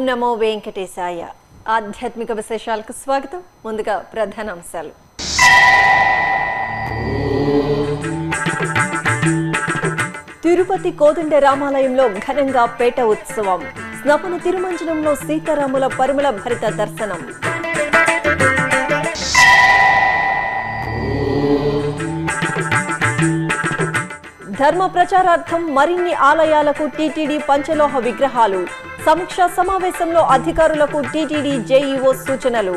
నమో వెంకటేశాయ ఆధ్యాత్మిక విశేషాలకు స్వాగతం ముందుగా ప్రధాన అంశాలు తిరుపతి కోదండ రామాలయంలో ఘనంగా పేట ఉత్సవం స్నపన తిరుమంజనంలో సీతారాముల పరిమళ భరిత దర్శనం ధర్మ ప్రచారార్థం మరిన్ని ఆలయాలకు టీటీడీ పంచలోహ విగ్రహాలు సమీక్షా సమావేశంలో అధికారులకు టీటీడీ జేఈఓ సూచనలు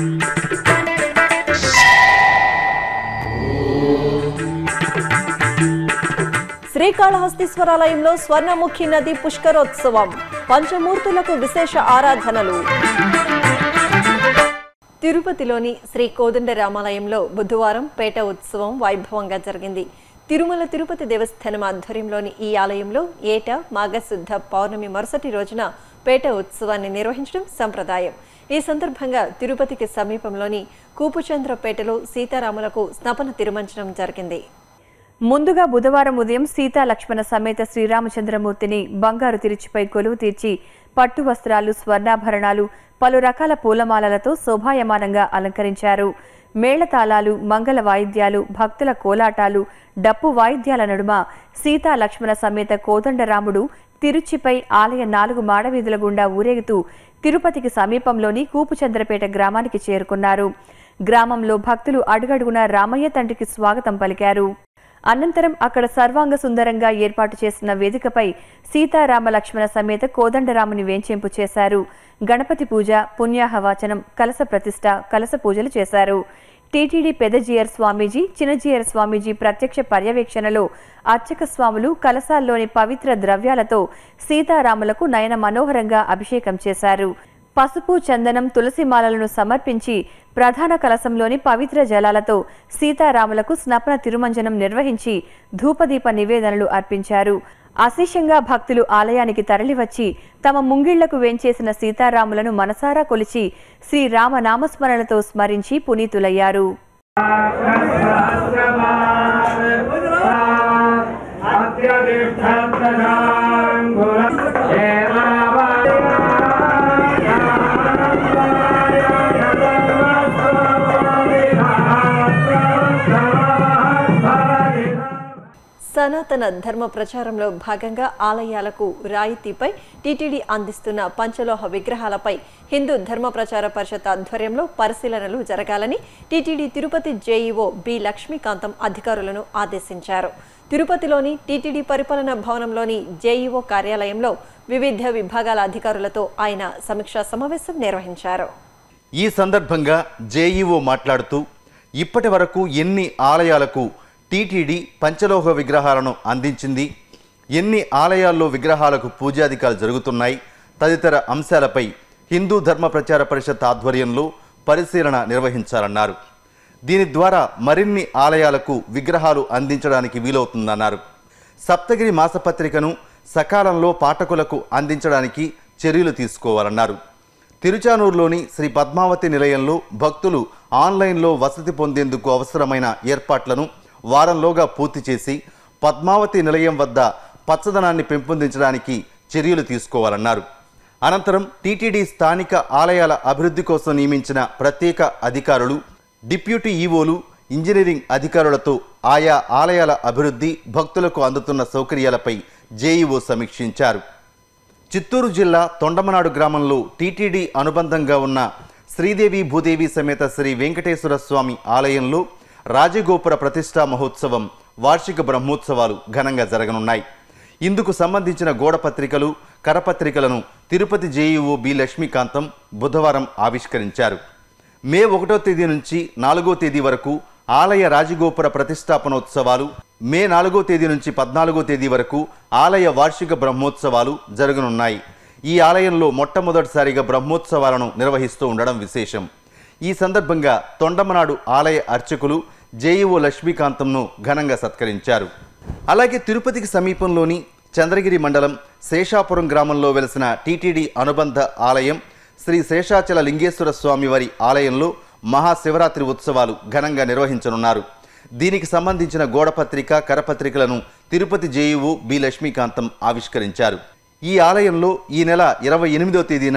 శ్రీకాళహస్తీశ్వరాలయంలో స్వర్ణముఖి నది పుష్కరోత్సవం పంచమూర్తులకు విశేష ఆరాధనలు తిరుపతిలోని శ్రీ కోదండ రామాలయంలో బుధవారం పేట ఉత్సవం వైభవంగా జరిగింది తిరుమల తిరుపతి దేవస్థానం ఆధ్వర్యంలోని ఈ ఆలయంలో ఏటా మాఘశుద్ధ పౌర్ణమి మరుసటి రోజున పేట ఉత్సవాన్ని నిర్వహించడం సంప్రదాయం ఈ సందర్భంగా తిరుపతికి సమీపంలోని కూపుచంద్రపేటలో సీతారాములకు స్నపన తిరుమంచనం జరిగింది ముందుగా బుధవారం ఉదయం సీతా లక్ష్మణ సమేత శ్రీరామచంద్రమూర్తిని బంగారు తిరుచిపై కొలువు తీర్చి పట్టు వస్త్రాలు స్వర్ణాభరణాలు పలు రకాల పూలమాలలతో శోభాయమానంగా అలంకరించారు మేళతాళాలు మంగళ వాయిద్యాలు భక్తుల కోలాటాలు డప్పు వాయిద్యాల నడుమ సీతా లక్ష్మణ సమేత కోదండరాముడు తిరుచిపై ఆలయ నాలుగు మాడవీధుల గుండా ఊరేగుతూ తిరుపతికి సమీపంలోని కూపుచంద్రపేట గ్రామానికి చేరుకున్నారు గ్రామంలో భక్తులు అడుగడుగున రామయ్య తండ్రికి స్వాగతం పలికారు అనంతరం అక్కడ సర్వాంగ సుందరంగా ఏర్పాటు చేసిన వేదికపై సీతారామ లక్ష్మణ సమేత కోదండరాముని వేంచేంపు చేశారు గణపతి పూజ పుణ్యాహవాచనం కలస ప్రతిష్ట కలస పూజలు చేశారు టీటీడీ పెదజీయర్ స్వామీజీ చిన్నజీయర్ స్వామీజీ ప్రత్యక్ష పర్యవేక్షణలో అర్చక స్వాములు కలసాల్లోని పవిత్ర ద్రవ్యాలతో సీతారాములకు నయన మనోహరంగా అభిషేకం చేశారు పసుపు చందనం తులసి మాలలను సమర్పించి ప్రధాన కలశంలోని పవిత్ర జలాలతో సీతారాములకు స్నపన తిరుమంజనం నిర్వహించి ధూపదీప నివేదనలు అర్పించారు అశేషంగా భక్తులు ఆలయానికి తరలివచ్చి తమ ముంగిళ్లకు వేంచేసిన సీతారాములను మనసారా కొలిచి శ్రీరామ నామస్మరణతో స్మరించి పునీతులయ్యారు సనాతన ధర్మ ప్రచారంలో భాగంగా ఆలయాలకు రాయితీపై టీటీడీ అందిస్తున్న పంచలోహ విగ్రహాలపై హిందూ ధర్మ ప్రచార పరిషత్ ఆధ్వర్యంలో పరిశీలనలు జరగాలని TTD Tirupati JEO B Lakshmikantham అధికారులను ఆదేశించారు తిరుపతిలోని టీటీడీ పరిపాలనా భవనంలోని జేఈఓ కార్యాలయంలో వివిధ విభాగాల అధికారులతో ఆయన సమీక్షా సమావేశం నిర్వహించారు ఈ సందర్భంగా జేఈఓ మాట్లాడుతూ ఇప్పటి వరకు ఎన్ని ఆలయాలకు టీటీడీ పంచలోహ విగ్రహాలను అందించింది ఎన్ని ఆలయాల్లో విగ్రహాలకు పూజాధికాలు జరుగుతున్నాయి తదితర అంశాలపై హిందూ ధర్మ ప్రచార పరిషత్ ఆధ్వర్యంలో పరిశీలన నిర్వహించాలన్నారు దీని ద్వారా మరిన్ని ఆలయాలకు విగ్రహాలు అందించడానికి వీలవుతుందన్నారు సప్తగిరి మాసపత్రికను సకాలంలో పాఠకులకు అందించడానికి చర్యలు తీసుకోవాలన్నారు తిరుచానూరులోని శ్రీ పద్మావతి నిలయంలో భక్తులు ఆన్లైన్లో వసతి పొందేందుకు అవసరమైన ఏర్పాట్లను వారంలోగా పూర్తి చేసి పద్మావతి నిలయం వద్ద పచ్చదనాన్ని పెంపొందించడానికి చర్యలు తీసుకోవాలన్నారు అనంతరం టీటీడీ స్థానిక ఆలయాల అభివృద్ధి కోసం నియమించిన ప్రత్యేక అధికారులు డిప్యూటీ ఈవోలు ఇంజనీరింగ్ అధికారులతో ఆయా ఆలయాల అభివృద్ధి భక్తులకు అందుతున్న సౌకర్యాలపై జేఈఓ సమీక్షించారు చిత్తూరు జిల్లా తొండమనాడు గ్రామంలో టీటీడీ అనుబంధంగా ఉన్న శ్రీదేవి భూదేవి సమేత శ్రీ వెంకటేశ్వర స్వామి ఆలయంలో రాజగోపుర ప్రతిష్టా మహోత్సవం వార్షిక బ్రహ్మోత్సవాలు ఘనంగా జరగనున్నాయి ఇందుకు సంబంధించిన గోడ పత్రికలు కరపత్రికలను తిరుపతి జేఈఓ బి లక్ష్మీకాంతం బుధవారం ఆవిష్కరించారు మే ఒకటో తేదీ నుంచి నాలుగో తేదీ వరకు ఆలయ రాజగోపుర ప్రతిష్టాపనోత్సవాలు మే నాలుగో తేదీ నుంచి పద్నాలుగో తేదీ వరకు ఆలయ వార్షిక బ్రహ్మోత్సవాలు జరగనున్నాయి ఈ ఆలయంలో మొట్టమొదటిసారిగా బ్రహ్మోత్సవాలను నిర్వహిస్తూ ఉండడం విశేషం ఈ సందర్భంగా తొండమనాడు ఆలయ అర్చకులు జేఈఓ లక్ష్మీకాంతంను ఘనంగా సత్కరించారు అలాగే తిరుపతికి సమీపంలోని చంద్రగిరి మండలం శేషాపురం గ్రామంలో వెలిసిన టీటీడీ అనుబంధ ఆలయం శ్రీ శేషాచల లింగేశ్వర స్వామి వారి ఆలయంలో మహాశివరాత్రి ఉత్సవాలు ఘనంగా నిర్వహించనున్నారు దీనికి సంబంధించిన గోడపత్రిక కరపత్రికలను తిరుపతి జేయువు బి లక్ష్మీకాంతం ఆవిష్కరించారు ఈ ఆలయంలో ఈ నెల ఇరవై ఎనిమిదో తేదీన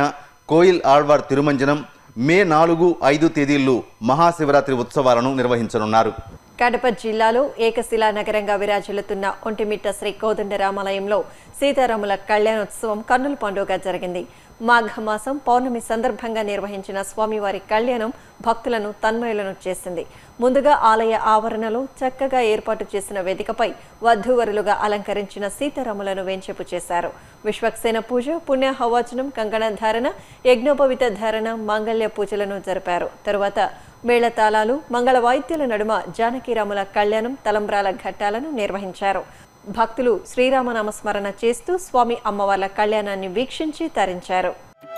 కోయిల్ ఆళ్వార్ తిరుమంజనం మే నాలుగు ఐదు తేదీల్లో మహాశివరాత్రి ఉత్సవాలను నిర్వహించనున్నారు కడప జిల్లాలో ఏకశిలా నగరంగా విరాజిల్లుతున్న ఒంటిమిట్ట శ్రీ కోదండరామాలయంలో సీతారాముల కళ్యాణోత్సవం కన్నుల పండుగ జరిగింది మాఘమాసం పౌర్ణమి సందర్భంగా నిర్వహించిన స్వామివారి కళ్యాణం భక్తులను తన్మయులను చేసింది ముందుగా ఆలయ ఆవరణలో చక్కగా ఏర్పాటు చేసిన వేదికపై వధూవరులుగా అలంకరించిన సీతారాములను వేంచేపు చేశారు విశ్వక్సేన పూజ పుణ్య హవాచనం కంకణ ధారణ యజ్ఞోపవిత ధారణ మాంగళ్య పూజలను జరిపారు తరువాత మేళతాళాలు మంగళ వాయిద్యాల నడుమ జానకీరాముల కళ్యాణం తలంబ్రాల ఘట్టాలను నిర్వహించారు భక్తులు శ్రీరామనామ స్మరణ చేస్తూ స్వామి అమ్మవార్ల కళ్యాణాన్ని వీక్షించి తరించారు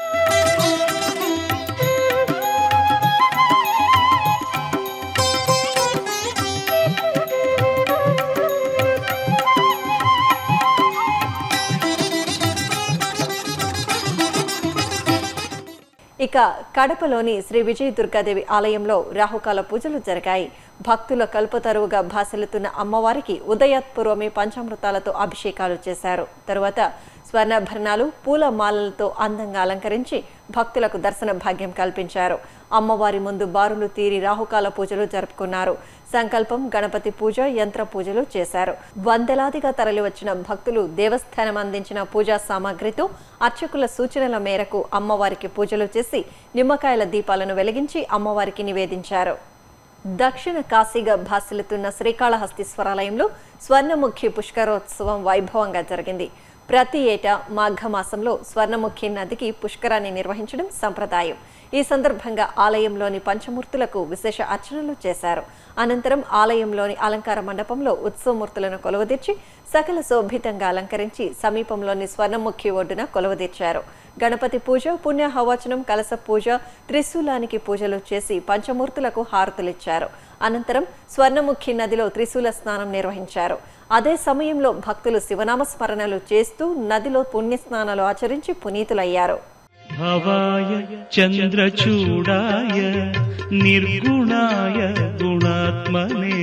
ఇక కడపలోని శ్రీ విజయ దుర్గాదేవి ఆలయంలో రాహుకాల పూజలు జరిగాయి భక్తుల కల్పతరువుగా భాసలుతున్న అమ్మవారికి ఉదయాత్పూర్వమే పంచామృతాలతో అభిషేకాలు చేశారు తరువాత స్వర్ణాభరణాలు పూల మాలలతో అందంగా అలంకరించి భక్తులకు దర్శన భాగ్యం కల్పించారు అమ్మవారి ముందు బారులు తీరి రాహుకాల పూజలు జరుపుకున్నారు సంకల్పం గణపతి పూజ యంత్ర పూజలు చేశారు వందలాదిగా తరలివచ్చిన భక్తులు దేవస్థానం అందించిన పూజా సామాగ్రితో అర్చకుల సూచనల మేరకు అమ్మవారికి పూజలు చేసి నిమ్మకాయల దీపాలను వెలిగించి అమ్మవారికి నివేదించారు దక్షిణ కాశీగా భాసిల్లుతున్న శ్రీకాళహస్తీశ్వరాలయంలో స్వర్ణముఖి పుష్కరోత్సవం వైభవంగా జరిగింది ప్రతి ఏటా మాఘమాసంలో స్వర్ణముఖి నదికి పుష్కరాన్ని నిర్వహించడం సంప్రదాయం ఈ సందర్భంగా ఆలయంలోని పంచమూర్తులకు విశేష అర్చనలు చేశారు అనంతరం ఆలయంలోని అలంకార మండపంలో ఉత్సవమూర్తులను కొలువదీర్చి సకల శోభితంగా అలంకరించి సమీపంలోని స్వర్ణముఖి ఒడ్డున కొలువదీర్చారు గణపతి పూజ పుణ్య హవచనం కలస పూజ త్రిశూలానికి పూజలు చేసి పంచమూర్తులకు హారతులిచ్చారు అనంతరం స్వర్ణముఖి నదిలో త్రిశూల స్నానం నిర్వహించారు అదే సమయంలో భక్తులు శివనామ స్మరణలు చేస్తూ నదిలో పుణ్యస్నానాలు ఆచరించి పునీతులయ్యారు भवाय चन्द्रचूडाय निर्गुणाय गुणात्मने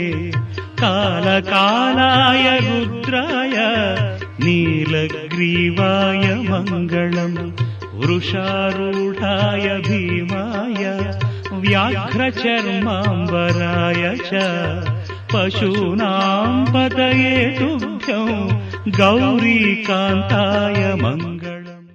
कालकालाय रुद्राय नीलग्रीवाय मङ्गलम् वृषारूढाय भीमाय व्याघ्रचर्माम्बराय च पशूनां पतये तुभ्यं गौरीकान्ताय मङ्गलम्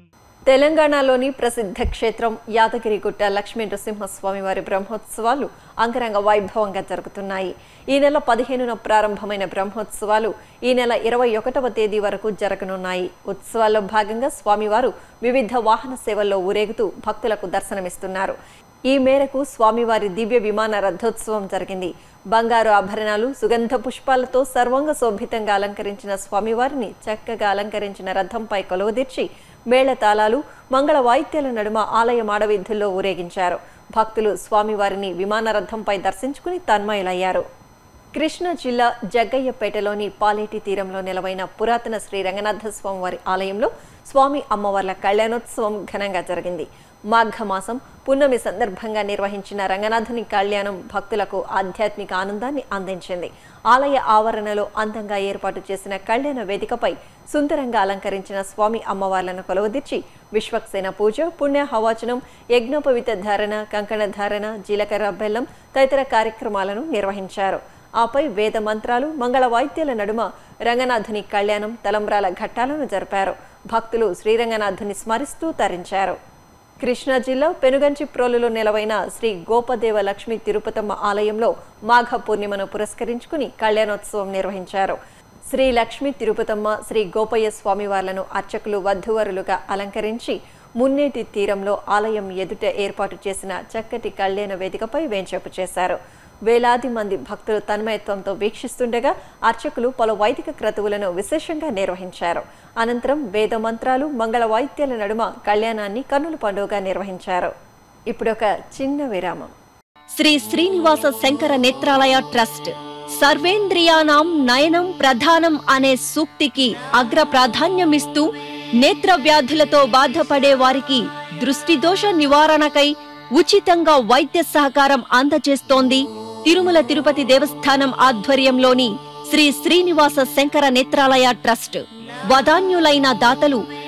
తెలంగాణలోని ప్రసిద్ధ క్షేత్రం యాదగిరిగుట్ట లక్ష్మీ నృసింహస్వామి వారి బ్రహ్మోత్సవాలు అంగరంగ వైభవంగా జరుగుతున్నాయి ఈ నెల పదిహేనున ప్రారంభమైన బ్రహ్మోత్సవాలు ఈ నెల ఇరవై ఒకటవ తేదీ వరకు జరగనున్నాయి ఉత్సవాల్లో భాగంగా స్వామివారు వివిధ వాహన సేవల్లో ఊరేగుతూ భక్తులకు దర్శనమిస్తున్నారు ఈ మేరకు స్వామివారి దివ్య విమాన రథోత్సవం జరిగింది బంగారు ఆభరణాలు సుగంధ పుష్పాలతో సర్వంగ శోభితంగా అలంకరించిన స్వామివారిని చక్కగా అలంకరించిన రథంపై కొలువుదీర్చి మేళతాళాలు మంగళ వాయిద్యాల నడుమ ఆలయ మాడవీధుల్లో ఊరేగించారు భక్తులు స్వామివారిని విమాన రథంపై దర్శించుకుని తన్మయులయ్యారు కృష్ణా జిల్లా జగ్గయ్యపేటలోని పాలేటి తీరంలో నిలవైన పురాతన శ్రీ రంగనాథ స్వామివారి ఆలయంలో స్వామి అమ్మవార్ల కళ్యాణోత్సవం ఘనంగా జరిగింది మాఘమాసం పున్నమి సందర్భంగా నిర్వహించిన రంగనాథుని కళ్యాణం భక్తులకు ఆధ్యాత్మిక ఆనందాన్ని అందించింది ఆలయ ఆవరణలో అందంగా ఏర్పాటు చేసిన కళ్యాణ వేదికపై సుందరంగా అలంకరించిన స్వామి అమ్మవార్లను కొలువదీర్చి విశ్వక్సేన పూజ పుణ్య హవాచనం యజ్ఞోపవిత ధారణ కంకణ ధారణ జీలకర్ర బెల్లం తదితర కార్యక్రమాలను నిర్వహించారు ఆపై వేద మంత్రాలు మంగళ వాయిద్యాల నడుమ రంగనాథుని కళ్యాణం తలంబ్రాల ఘట్టాలను జరిపారు భక్తులు శ్రీరంగనాథుని స్మరిస్తూ తరించారు కృష్ణా జిల్లా పెనుగంచిప్రోలులో నెలవైన శ్రీ గోపదేవ లక్ష్మీ తిరుపతమ్మ ఆలయంలో మాఘ పూర్ణిమను పురస్కరించుకుని కళ్యాణోత్సవం నిర్వహించారు శ్రీ లక్ష్మీ తిరుపతమ్మ శ్రీ గోపయ్య స్వామివార్లను అర్చకులు వధువరులుగా అలంకరించి మున్నేటి తీరంలో ఆలయం ఎదుట ఏర్పాటు చేసిన చక్కటి కళ్యాణ వేదికపై వేంచేపు చేశారు వేలాది మంది భక్తులు తన్మయత్వంతో వీక్షిస్తుండగా అర్చకులు పలు వైదిక క్రతువులను విశేషంగా నిర్వహించారు అనంతరం వేద మంత్రాలు మంగళ వాయిద్యాల నడుమ కళ్యాణాన్ని కన్నుల పండుగగా నిర్వహించారు ఇప్పుడొక చిన్న విరామం శ్రీ శ్రీనివాస శంకర నేత్రాలయ ట్రస్ట్ సర్వేంద్రియానాం నయనం ప్రధానం అనే సూక్తికి అగ్ర ప్రాధాన్యమిస్తూ నేత్ర వ్యాధులతో బాధపడే వారికి దృష్టి దోష నివారణకై ఉచితంగా వైద్య సహకారం అందజేస్తోంది తిరుమల తిరుపతి దేవస్థానం ఆధ్వర్యంలోని శ్రీ శ్రీనివాస శంకర నేత్రాలయ ట్రస్ట్ వదాన్యులైన దాతలు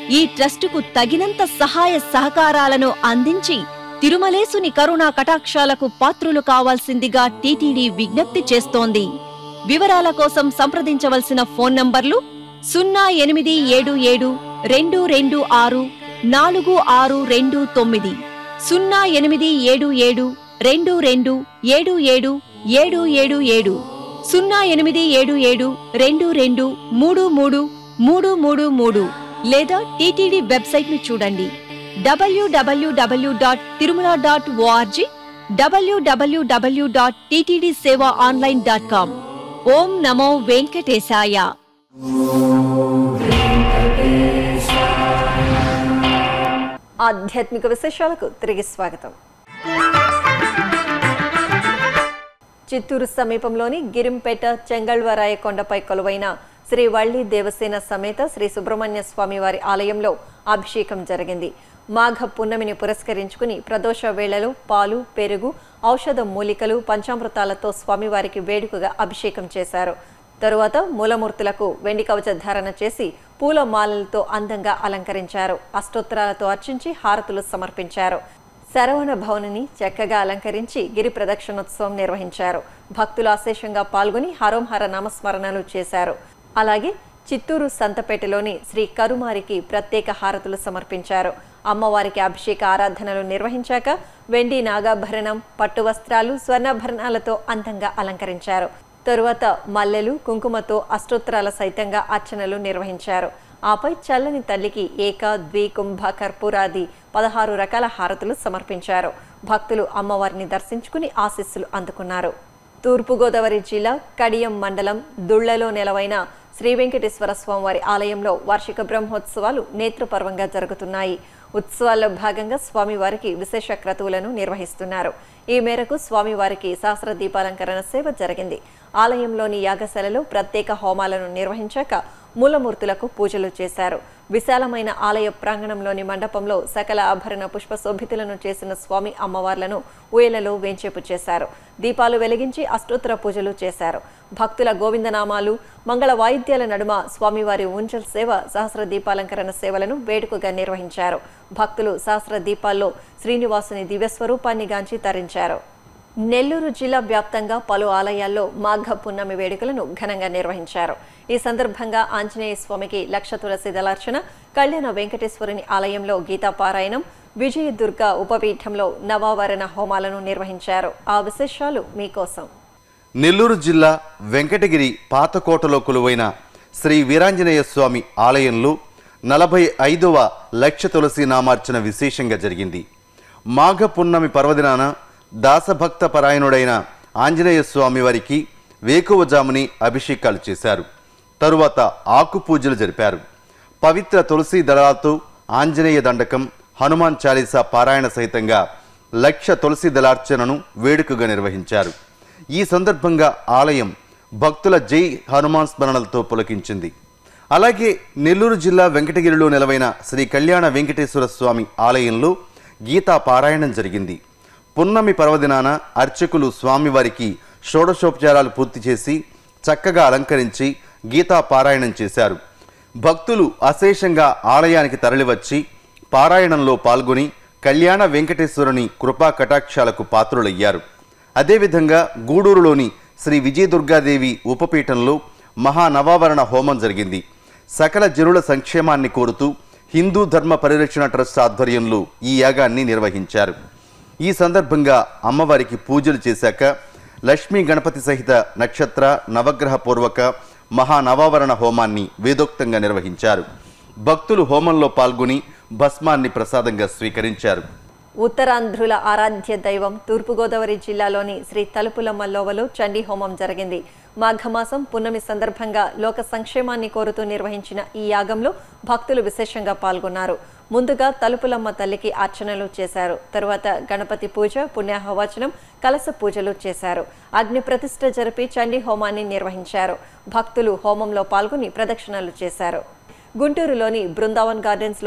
ఈ ట్రస్టుకు తగినంత సహాయ సహకారాలను అందించి తిరుమలేసుని కరుణా కటాక్షాలకు పాత్రులు కావాల్సిందిగా టీటీడీ విజ్ఞప్తి చేస్తోంది వివరాల కోసం సంప్రదించవలసిన ఫోన్ నంబర్లు సున్నా ఎనిమిది ఏడు ఏడు రెండు రెండు ఆరు నాలుగు ఆరు రెండు తొమ్మిది సున్నా ఎనిమిది ఏడు ఏడు రెండు రెండు ఏడు ఏడు ఏడు ఏడు ఏడు సున్నా ఎనిమిది ఏడు ఏడు రెండు రెండు మూడు మూడు మూడు మూడు మూడు లేదా టీటీడీ వెబ్సైట్ ను చూడండి W W W dot Tirumala dot O R G W W W dot TTD seva online dot com ఓం నమో వెంకటేశాయ ఆధ్యాత్మిక విశేషాలకు తిరిగి స్వాగతం చిత్తూరు సమీపంలోని గిరింపేట చెంగళ్వరాయ కొండపై కొలువైన శ్రీ వల్లి దేవసేన సమేత శ్రీ సుబ్రహ్మణ్య స్వామి వారి ఆలయంలో అభిషేకం జరిగింది మాఘ పున్నమిని పురస్కరించుకుని ప్రదోష వేళలో పాలు పెరుగు ఔషధ మూలికలు పంచామృతాలతో స్వామివారికి వేడుకగా అభిషేకం చేశారు తరువాత మూలమూర్తులకు వెండి కవచ ధారణ చేసి పూల మాలలతో అందంగా అలంకరించారు అష్టోత్తరాలతో అర్చించి హారతులు సమర్పించారు శరవణ భవనిని చక్కగా అలంకరించి గిరి ప్రదక్షిణోత్సవం నిర్వహించారు భక్తులు అశేషంగా పాల్గొని హరోంహర నామస్మరణలు చేశారు అలాగే చిత్తూరు సంతపేటలోని శ్రీ కరుమారికి ప్రత్యేక హారతులు సమర్పించారు అమ్మవారికి అభిషేక ఆరాధనలు నిర్వహించాక వెండి నాగాభరణం పట్టు వస్త్రాలు స్వర్ణాభరణాలతో అందంగా అలంకరించారు తరువాత మల్లెలు కుంకుమతో అష్టోత్తరాల సైతంగా అర్చనలు నిర్వహించారు ఆపై చల్లని తల్లికి ఏక ద్వి కుంభ కర్పూరాది పదహారు రకాల హారతులు సమర్పించారు భక్తులు అమ్మవారిని దర్శించుకుని ఆశీస్సులు అందుకున్నారు తూర్పుగోదావరి జిల్లా కడియం మండలం దుళ్లలో నెలవైన శ్రీ వెంకటేశ్వర స్వామివారి ఆలయంలో వార్షిక బ్రహ్మోత్సవాలు నేత్రపర్వంగా జరుగుతున్నాయి ఉత్సవాల్లో భాగంగా స్వామివారికి విశేష క్రతువులను నిర్వహిస్తున్నారు ఈ మేరకు స్వామివారికి సహస్ర దీపాలంకరణ సేవ జరిగింది ఆలయంలోని యాగశాలలో ప్రత్యేక హోమాలను నిర్వహించాక మూలమూర్తులకు పూజలు చేశారు విశాలమైన ఆలయ ప్రాంగణంలోని మండపంలో సకల ఆభరణ పుష్ప శోభితులను చేసిన స్వామి అమ్మవార్లను ఊయలలో వేంచేపు చేశారు దీపాలు వెలిగించి అష్టోత్తర పూజలు చేశారు భక్తుల గోవిందనామాలు మంగళ వాయిద్యాల నడుమ స్వామివారి ఉంచల్ సేవ సహస్ర దీపాలంకరణ సేవలను వేడుకగా నిర్వహించారు భక్తులు సహస్ర దీపాల్లో శ్రీనివాసుని దివ్యస్వరూపాన్ని గాంచి తరించారు నెల్లూరు జిల్లా వ్యాప్తంగా పలు ఆలయాల్లో మాఘ పున్నమి వేడుకలను ఘనంగా నిర్వహించారు ఈ సందర్భంగా ఆంజనేయ స్వామికి లక్ష తులసి దళార్చన కళ్యాణ వెంకటేశ్వరుని ఆలయంలో గీతాపారాయణం విజయదుర్గ ఉపపీఠంలో నవావరణ హోమాలను నిర్వహించారు ఆ విశేషాలు మీకోసం నెల్లూరు జిల్లా వెంకటగిరి పాతకోటలో కొలువైన శ్రీ వీరాంజనేయ స్వామి ఆలయంలో నలభై ఐదవ లక్ష తులసి నామార్చన విశేషంగా జరిగింది మాఘ పున్నమి పర్వదినాన దాసభక్త పరాయణుడైన ఆంజనేయ స్వామి వారికి వేకువజాముని అభిషేకాలు చేశారు తరువాత ఆకు పూజలు జరిపారు పవిత్ర తులసి దళాలతో ఆంజనేయ దండకం హనుమాన్ చాలీసా పారాయణ సహితంగా లక్ష తులసి దళార్చనను వేడుకగా నిర్వహించారు ఈ సందర్భంగా ఆలయం భక్తుల జై హనుమాన్ స్మరణలతో పులకించింది అలాగే నెల్లూరు జిల్లా వెంకటగిరిలో నెలవైన శ్రీ కళ్యాణ వెంకటేశ్వర స్వామి ఆలయంలో గీతా పారాయణం జరిగింది పున్నమి పర్వదినాన అర్చకులు స్వామివారికి షోడశోపచారాలు పూర్తి చేసి చక్కగా అలంకరించి గీతా పారాయణం చేశారు భక్తులు అశేషంగా ఆలయానికి తరలివచ్చి పారాయణంలో పాల్గొని కళ్యాణ వెంకటేశ్వరుని కృపా కటాక్షాలకు పాత్రులయ్యారు అదేవిధంగా గూడూరులోని శ్రీ విజయదుర్గాదేవి ఉపపీఠంలో మహానవావరణ హోమం జరిగింది సకల జనుల సంక్షేమాన్ని కోరుతూ హిందూ ధర్మ పరిరక్షణ ట్రస్ట్ ఆధ్వర్యంలో ఈ యాగాన్ని నిర్వహించారు ఈ సందర్భంగా అమ్మవారికి పూజలు చేశాక లక్ష్మీ గణపతి సహిత నక్షత్ర నవగ్రహ పూర్వక మహానవావరణ హోమాన్ని వేదోక్తంగా నిర్వహించారు భక్తులు హోమంలో పాల్గొని భస్మాన్ని ప్రసాదంగా స్వీకరించారు ఉత్తరాంధ్రుల ఆరాధ్య దైవం తూర్పుగోదావరి జిల్లాలోని శ్రీ తలుపులమ్మ లోవలో చండీ హోమం జరిగింది మాఘమాసం పున్నమి సందర్భంగా లోక సంక్షేమాన్ని కోరుతూ నిర్వహించిన ఈ యాగంలో భక్తులు విశేషంగా పాల్గొన్నారు ముందుగా తలుపులమ్మ తల్లికి అర్చనలు చేశారు తరువాత గణపతి పూజ పుణ్యాహవచనం కలస పూజలు చేశారు అగ్ని ప్రతిష్ఠ జరిపి చండీ హోమాన్ని నిర్వహించారు భక్తులు హోమంలో పాల్గొని ప్రదక్షిణలు చేశారు గుంటూరులోని బృందావన్ గార్డెన్స్లోని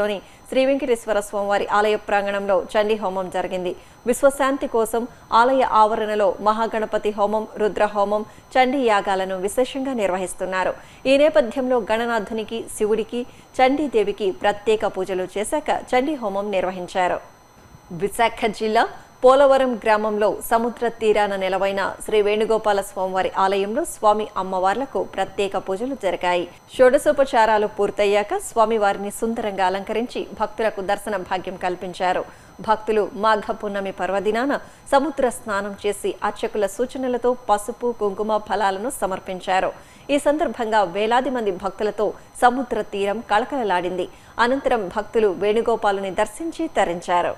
శ్రీ వెంకటేశ్వర స్వామివారి ఆలయ ప్రాంగణంలో చండీ హోమం జరిగింది విశ్వశాంతి కోసం ఆలయ ఆవరణలో మహాగణపతి హోమం రుద్ర హోమం చండీ యాగాలను విశేషంగా నిర్వహిస్తున్నారు ఈ నేపథ్యంలో గణనాథునికి శివుడికి చండీదేవికి ప్రత్యేక పూజలు చేశాక చండీ హోమం నిర్వహించారు విశాఖ జిల్లా పోలవరం గ్రామంలో సముద్ర తీరాన నెలవైన శ్రీ వేణుగోపాల స్వామివారి ఆలయంలో స్వామి అమ్మవార్లకు ప్రత్యేక పూజలు జరిగాయి షోడశోపచారాలు పూర్తయ్యాక స్వామివారిని సుందరంగా అలంకరించి భక్తులకు దర్శన భాగ్యం కల్పించారు భక్తులు మాఘ పున్నమి పర్వదినాన సముద్ర స్నానం చేసి అర్చకుల సూచనలతో పసుపు కుంకుమ ఫలాలను సమర్పించారు ఈ సందర్భంగా వేలాది మంది భక్తులతో సముద్ర తీరం కళకళలాడింది అనంతరం భక్తులు వేణుగోపాలుని దర్శించి తరించారు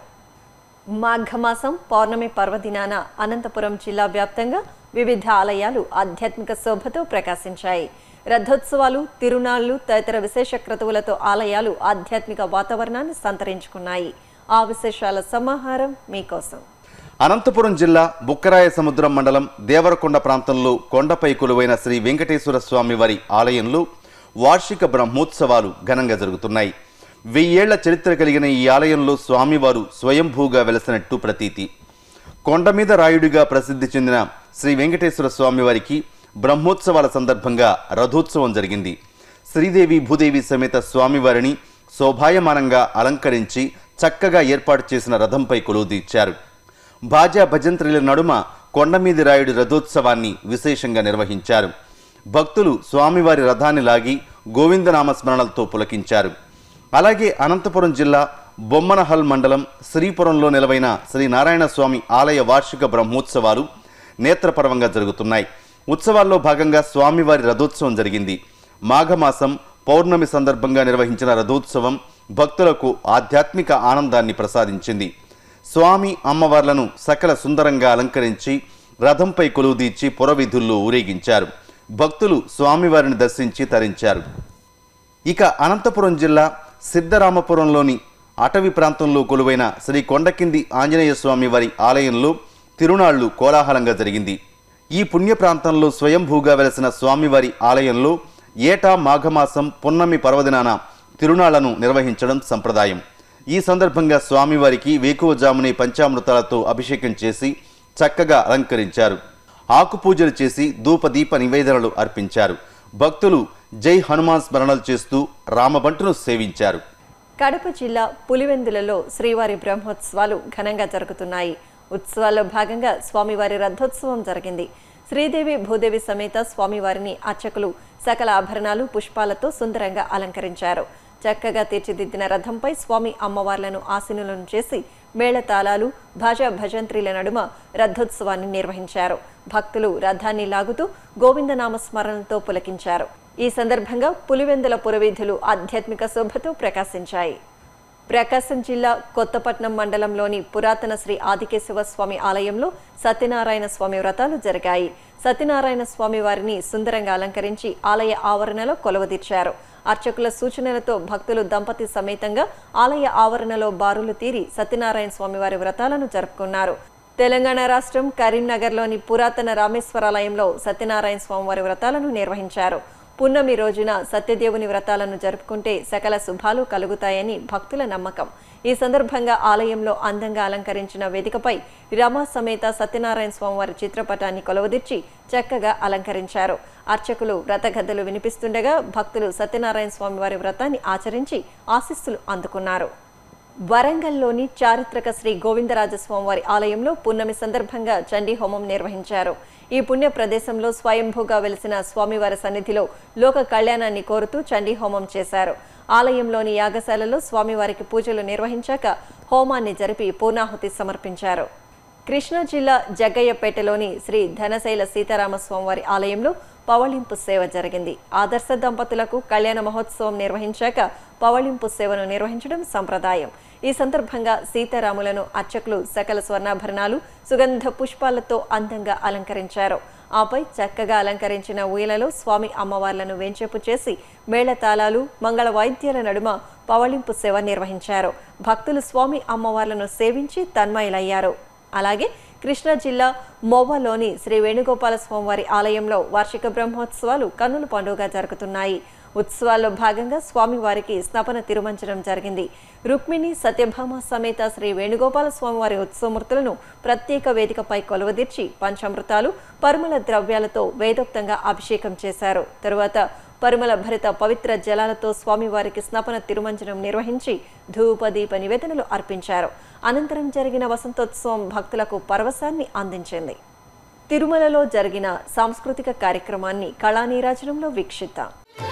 మాఘమాసం పౌర్ణమి పర్వదినాన అనంతపురం జిల్లా వ్యాప్తంగా వివిధ ఆలయాలు ఆధ్యాత్మిక శోభతో ప్రకాశించాయి రథోత్సవాలు తిరునాళ్లు తదితర విశేష క్రతువులతో ఆలయాలు ఆధ్యాత్మిక వాతావరణాన్ని సంతరించుకున్నాయి ఆ విశేషాల సమాహారం మీకోసం అనంతపురం జిల్లా బుక్కరాయ సముద్రం మండలం దేవరకొండ ప్రాంతంలో కొండపై కొలువైన శ్రీ వెంకటేశ్వర స్వామి వారి ఆలయంలో వార్షిక బ్రహ్మోత్సవాలు ఘనంగా జరుగుతున్నాయి వెయ్యేళ్ల చరిత్ర కలిగిన ఈ ఆలయంలో స్వామివారు స్వయంభూగా వెలసినట్టు ప్రతీతి కొండ మీద రాయుడిగా ప్రసిద్ధి చెందిన శ్రీ వెంకటేశ్వర స్వామివారికి బ్రహ్మోత్సవాల సందర్భంగా రథోత్సవం జరిగింది శ్రీదేవి భూదేవి సమేత స్వామివారిని శోభాయమానంగా అలంకరించి చక్కగా ఏర్పాటు చేసిన రథంపై కొలువుదీర్చారు బాజా భజంత్రిల నడుమ కొండమీది రాయుడి రథోత్సవాన్ని విశేషంగా నిర్వహించారు భక్తులు స్వామివారి రథాన్ని లాగి గోవిందనామ స్మరణలతో పులకించారు అలాగే అనంతపురం జిల్లా బొమ్మనహల్ మండలం శ్రీపురంలో నిలవైన శ్రీ నారాయణ స్వామి ఆలయ వార్షిక బ్రహ్మోత్సవాలు నేత్రపర్వంగా జరుగుతున్నాయి ఉత్సవాల్లో భాగంగా స్వామివారి రథోత్సవం జరిగింది మాఘమాసం పౌర్ణమి సందర్భంగా నిర్వహించిన రథోత్సవం భక్తులకు ఆధ్యాత్మిక ఆనందాన్ని ప్రసాదించింది స్వామి అమ్మవార్లను సకల సుందరంగా అలంకరించి రథంపై కొలువుదీర్చి పురవీధుల్లో ఊరేగించారు భక్తులు స్వామివారిని దర్శించి తరించారు ఇక అనంతపురం జిల్లా సిద్ధరామపురంలోని అటవీ ప్రాంతంలో కొలువైన శ్రీ కొండకింది ఆంజనేయ స్వామి వారి ఆలయంలో తిరునాళ్లు కోలాహలంగా జరిగింది ఈ పుణ్య ప్రాంతంలో స్వయంభూగా వెలసిన స్వామివారి ఆలయంలో ఏటా మాఘమాసం పున్నమి పర్వదినాన తిరునాళ్లను నిర్వహించడం సంప్రదాయం ఈ సందర్భంగా స్వామివారికి వేకువజామునే పంచామృతాలతో అభిషేకం చేసి చక్కగా అలంకరించారు ఆకు పూజలు చేసి ధూపదీప నివేదనలు అర్పించారు భక్తులు జై హనుమాన్ స్మరణలు చేస్తూ రామబంటును సేవించారు కడప జిల్లా పులివెందులలో శ్రీవారి బ్రహ్మోత్సవాలు ఘనంగా జరుగుతున్నాయి ఉత్సవాల్లో భాగంగా స్వామివారి రథోత్సవం జరిగింది శ్రీదేవి భూదేవి సమేత స్వామివారిని అర్చకులు సకల ఆభరణాలు పుష్పాలతో సుందరంగా అలంకరించారు చక్కగా తీర్చిదిద్దిన రథంపై స్వామి అమ్మవార్లను ఆసీనులను చేసి మేళతాళాలు భాజా భజంత్రీల నడుమ రథోత్సవాన్ని నిర్వహించారు భక్తులు రథాన్ని లాగుతూ గోవిందనామ స్మరణతో పులకించారు ఈ సందర్భంగా పులివెందుల పురవీధులు ఆధ్యాత్మిక శోభతో ప్రకాశించాయి ప్రకాశం జిల్లా కొత్తపట్నం మండలంలోని పురాతన శ్రీ ఆదికేశవ స్వామి ఆలయంలో సత్యనారాయణ స్వామి వ్రతాలు జరిగాయి సత్యనారాయణ స్వామి వారిని సుందరంగా అలంకరించి ఆలయ ఆవరణలో కొలవదీర్చారు అర్చకుల సూచనలతో భక్తులు దంపతి సమేతంగా ఆలయ ఆవరణలో బారులు తీరి సత్యనారాయణ స్వామి వారి వ్రతాలను జరుపుకున్నారు తెలంగాణ రాష్ట్రం కరీంనగర్లోని పురాతన రామేశ్వరాలయంలో సత్యనారాయణ స్వామివారి వ్రతాలను నిర్వహించారు పున్నమి రోజున సత్యదేవుని వ్రతాలను జరుపుకుంటే సకల శుభాలు కలుగుతాయని భక్తుల నమ్మకం ఈ సందర్భంగా ఆలయంలో అందంగా అలంకరించిన వేదికపై రమా సమేత సత్యనారాయణ స్వామివారి చిత్రపటాన్ని కొలవదీర్చి చక్కగా అలంకరించారు అర్చకులు వ్రతగద్దలు వినిపిస్తుండగా భక్తులు సత్యనారాయణ స్వామివారి వ్రతాన్ని ఆచరించి ఆశీస్సులు అందుకున్నారు వరంగల్లోని చారిత్రక శ్రీ గోవిందరాజస్వామివారి ఆలయంలో పున్నమి సందర్భంగా చండీ హోమం నిర్వహించారు ఈ పుణ్య ప్రదేశంలో స్వయంభూగా వెలిసిన స్వామివారి సన్నిధిలో లోక కళ్యాణాన్ని కోరుతూ చండీ హోమం చేశారు ఆలయంలోని యాగశాలలో స్వామివారికి పూజలు నిర్వహించాక హోమాన్ని జరిపి పూర్ణాహుతి సమర్పించారు కృష్ణా జిల్లా జగ్గయ్యపేటలోని శ్రీ ధనశైల సీతారామ స్వామివారి ఆలయంలో పవళింపు సేవ జరిగింది ఆదర్శ దంపతులకు కళ్యాణ మహోత్సవం నిర్వహించాక పవళింపు సేవను నిర్వహించడం సంప్రదాయం ఈ సందర్భంగా సీతారాములను అర్చకులు సకల స్వర్ణాభరణాలు సుగంధ పుష్పాలతో అందంగా అలంకరించారు ఆపై చక్కగా అలంకరించిన ఊయలలో స్వామి అమ్మవార్లను వేంచేపు చేసి మేళతాళాలు మంగళ వాయిద్యాల నడుమ పవళింపు సేవ నిర్వహించారు భక్తులు స్వామి అమ్మవార్లను సేవించి తన్మయులయ్యారు అలాగే కృష్ణా జిల్లా మోవాలోని శ్రీ వేణుగోపాల స్వామివారి ఆలయంలో వార్షిక బ్రహ్మోత్సవాలు కన్నుల పండుగగా జరుగుతున్నాయి ఉత్సవాల్లో భాగంగా స్వామివారికి స్నపన తిరుమంచనం జరిగింది రుక్మిణి సత్యభామ సమేత శ్రీ వేణుగోపాల స్వామివారి ఉత్సవమూర్తులను ప్రత్యేక వేదికపై కొలువదీర్చి పంచామృతాలు పరిమళ ద్రవ్యాలతో వేదోక్తంగా అభిషేకం చేశారు తరువాత పరిమళ భరిత పవిత్ర జలాలతో స్వామివారికి స్నపన తిరుమంజనం నిర్వహించి ధూపదీప నివేదనలు అర్పించారు అనంతరం జరిగిన వసంతోత్సవం భక్తులకు పరవశాన్ని అందించింది తిరుమలలో జరిగిన సాంస్కృతిక కార్యక్రమాన్ని కళానీరాజనంలో వీక్షిద్దాం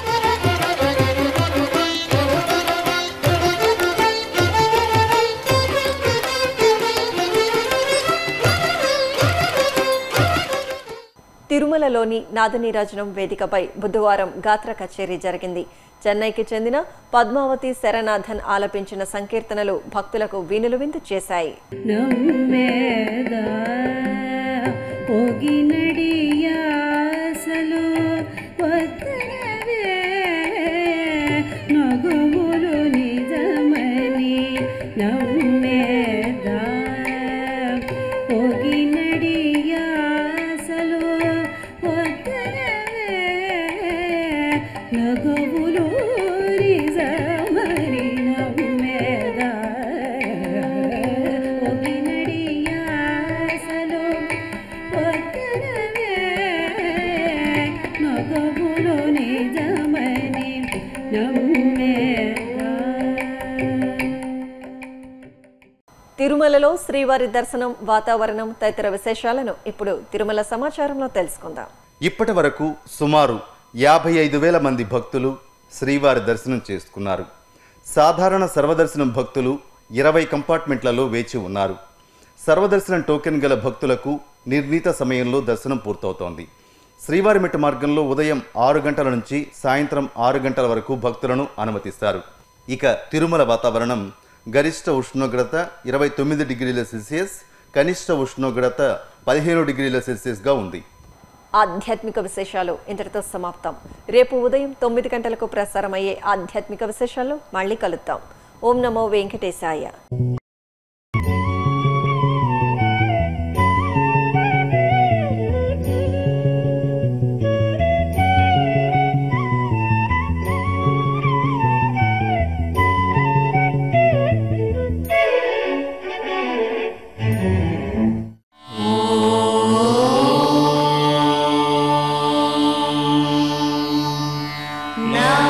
తిరుమలలోని నాదనీరాజనం వేదికపై బుధవారం గాత్ర కచేరీ జరిగింది చెన్నైకి చెందిన పద్మావతి శరనాథన్ ఆలపించిన సంకీర్తనలు భక్తులకు వీనులు విందు చేశాయి ನಮ್ಮೇದ ಹೋಗಿ ನಡಿಯಾಸಲು ಒತ್ತಡವೇ ನಗುವುಲು ನಿಜಮನಿ ನಮ್ಮೇದ ಹೋಗಿ ನಡಿಯಾಸಲು ಒತ್ತಡವೇ ನಗುವುಲು ನಿಜಮನಿ ನಮ್ಮೇದ ಹೋಗಿ ನಡಿಯಾಸಲು ಒತ್ತಡವೇ ನಗುವುಲು ನಿಜಮನಿ ನಮ್ಮೇದ తిరుమలలో శ్రీవారి దర్శనం వాతావరణం తదితర విశేషాలను ఇప్పుడు తిరుమల సమాచారంలో తెలుసుకుందాం ఇప్పటి వరకు సుమారు యాభై ఐదు వేల మంది భక్తులు శ్రీవారి దర్శనం చేసుకున్నారు సాధారణ సర్వదర్శనం భక్తులు ఇరవై కంపార్ట్మెంట్లలో వేచి ఉన్నారు సర్వదర్శనం టోకెన్ గల భక్తులకు నిర్ణీత సమయంలో దర్శనం పూర్తవుతోంది శ్రీవారిమెట్ట మార్గంలో ఉదయం ఆరు గంటల నుంచి సాయంత్రం ఆరు గంటల వరకు భక్తులను అనుమతిస్తారు ఇక తిరుమల వాతావరణం గరిష్ట ఉష్ణోగ్రత ఇరవై తొమ్మిది డిగ్రీల సెల్సియస్ కనిష్ట ఉష్ణోగ్రత పదిహేను డిగ్రీల సెల్సియస్గా ఉంది ఆధ్యాత్మిక విశేషాలు ఇంతటితో సమాప్తం రేపు ఉదయం తొమ్మిది గంటలకు ప్రసారమయ్యే ఆధ్యాత్మిక విశేషాలు మళ్ళీ కలుద్దాం ఓం నమో వెంకటేశాయ నా